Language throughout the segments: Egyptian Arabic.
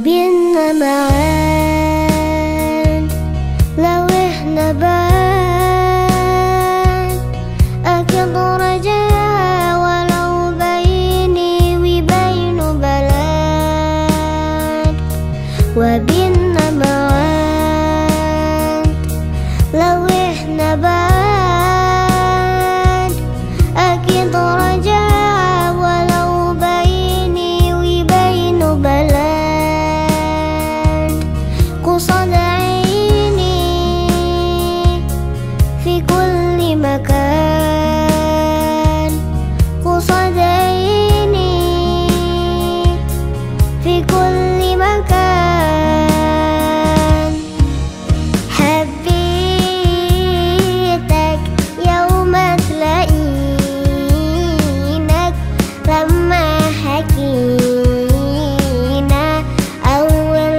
وبيننا معاد لو احنا بعاد أكيد رجاء ولو بيني وبينه بلاد وبيننا معاد لو احنا بعاد أكيد رجاء ولو بيني وبينه بلاد قصد عيني في كل مكان قصد عيني في كل مكان حبيتك يوم تلاقينك لما حكينا أول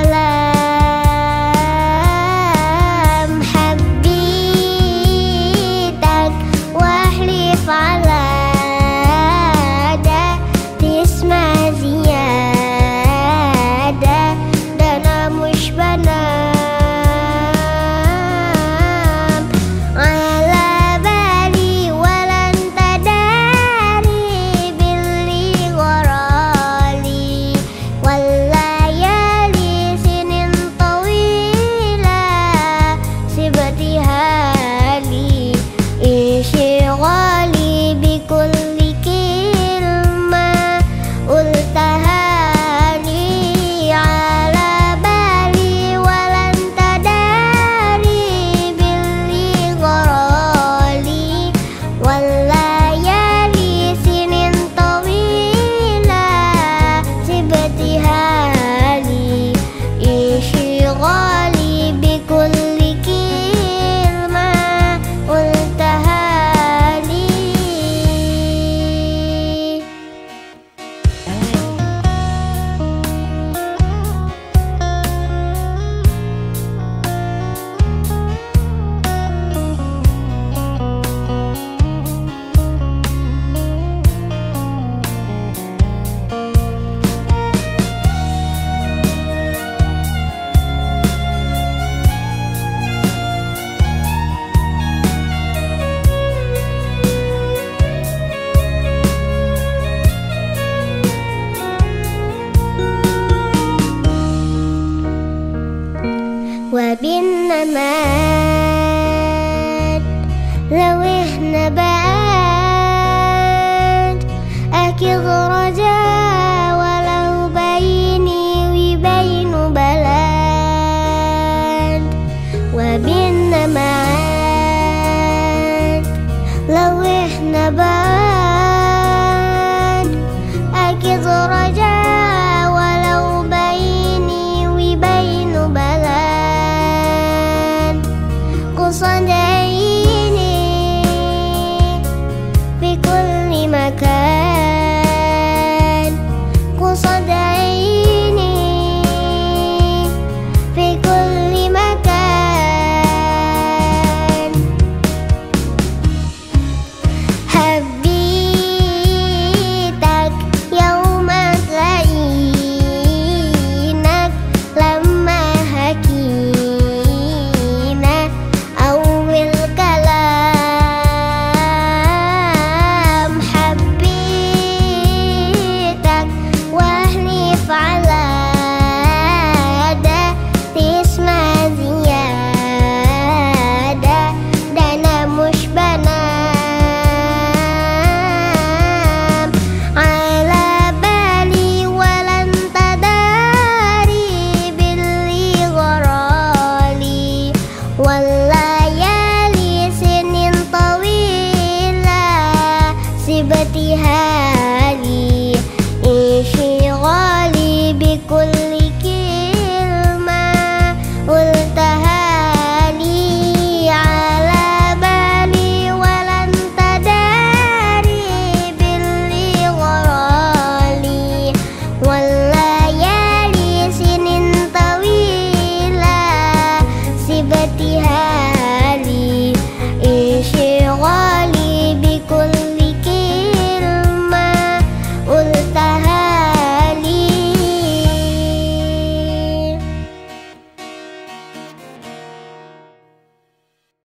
كلام حبيتك واحلف على ده تسمع زيادة ده أنا مش بنام على بالي ولا انت داري باللي ورالي والليالي سنين طويلة سبتها لي انشغالي بكل كلمة قلتها لي على بالي ولا انت داري باللي غرالي والليالي سنين طويلة سبتها لي انشغالي بكل كلمة قلتها لي وبالنمات لو احنا بعاد أكيد رجاء ولو بيني وبينه بلاد وبالنمات لو احنا بعاد أكيد رجاء ولو بيني وبينه بلاد قصد عيني في كل مكان قصد عيني في كل مكان حبيتك يوم تلاقينك لما حكينا أول كلام حبيتك واحلف على ده تسمع زيادة ده أنا مش بنام على بالي ولا انت داري باللي غرالي والليالي سنين طويلة سبتها